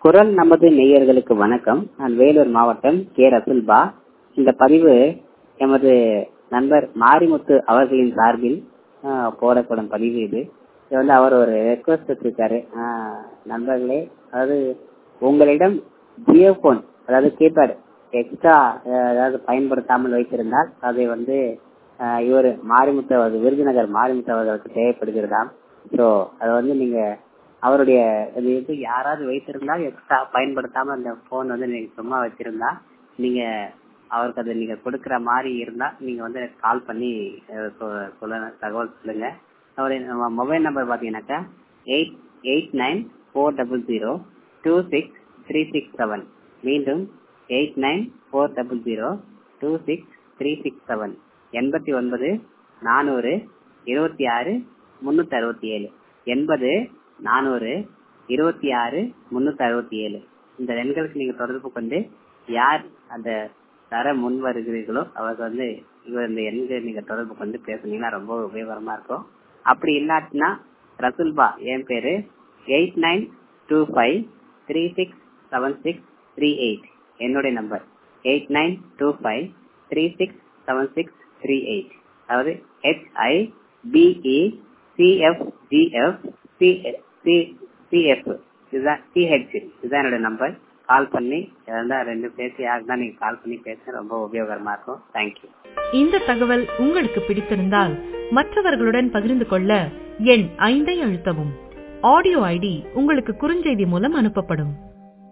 குரல் நமது நேயர்களுக்கு வணக்கம் நான் வேலூர் மாவட்டம் கே ரசுல்பா இந்த பதிவு எமது நண்பர் மாரிமுத்து அவர்களின் சார்பில் ஆஹ், போடப்படும் பதிவு இது இது வந்து அவர் ஒரு ரெக்வஸ்ட் வச்சிருக்காரு ஆஹ், நண்பர்களே அதாவது உங்களிடம் ஜியோ போன் அதாவது கீபேட் எக்ஸ்ட்ரா அதாவது பயன்படுத்தாமல் வைத்திருந்தால் அதை வந்து ஆஹ், இவர் மாரிமுத்து அவர்கள் விருதுநகர் மாரிமுத்து அவர்களுக்கு தேவைப்படுகிறதாம் ஸோ அதை வந்து நீங்க அவருடைய இது வந்து யாராவது வைத்திருந்தா எக்ஸ்ட்ரா பயன்படுத்தாம அந்த போன் வந்து நீங்க சும்மா வச்சிருந்தா நீங்க அவருக்கு அதை நீங்க கொடுக்கிற மாதிரி இருந்தா நீங்க வந்து கால் பண்ணி அஹ், சொ- சொல்ல தகவல் சொல்லுங்க அவருடைய மொபைல் நம்பர் பாத்தீங்கன்னாக்கா eight eight nine four double zero two six three six seven மீண்டும் eight nine four double zero two six three six seven எண்பத்தி ஒன்பது நானூறு இருபத்தி ஆறு முன்னூத்தி அறுபத்தி ஏழு எண்பது நானூறு இருபத்தி ஆறு முன்னூத்தி அறுபத்தி ஏழு இந்த எண்களுக்கு நீங்க தொடர்பு கொண்டு யார் அந்த தர முன் வருகிறீர்களோ அவருக்கு வந்து இவர் இந்த எண்களை நீங்க தொடர்பு கொண்டு பேசுனீங்கன்னா ரொம்ப உபயோகரமா இருக்கும் அப்படி இல்லாட்டினா ரசுல்பா என் பேரு eight nine two five three six seven six three eight என்னுடைய number eight nine two five three six seven six three eight அதாவது ஹெச்ஐ பிஇ சிஎஃப்ஜிஎஃப் சிஎஃப் இதுதான் சிஹெச் இதுதான் என்னோட நம்பர் கால் பண்ணி இருந்தா ரெண்டு பேசி யாருக்குதான் நீங்க கால் பண்ணி பேச ரொம்ப உபயோகரமா இருக்கும் தேங்க்யூ இந்த தகவல் உங்களுக்கு பிடித்திருந்தால் மற்றவர்களுடன் பகிர்ந்து கொள்ள எண் ஐந்தை அழுத்தவும் ஆடியோ ஐடி உங்களுக்கு குறுஞ்செய்தி மூலம் அனுப்பப்படும்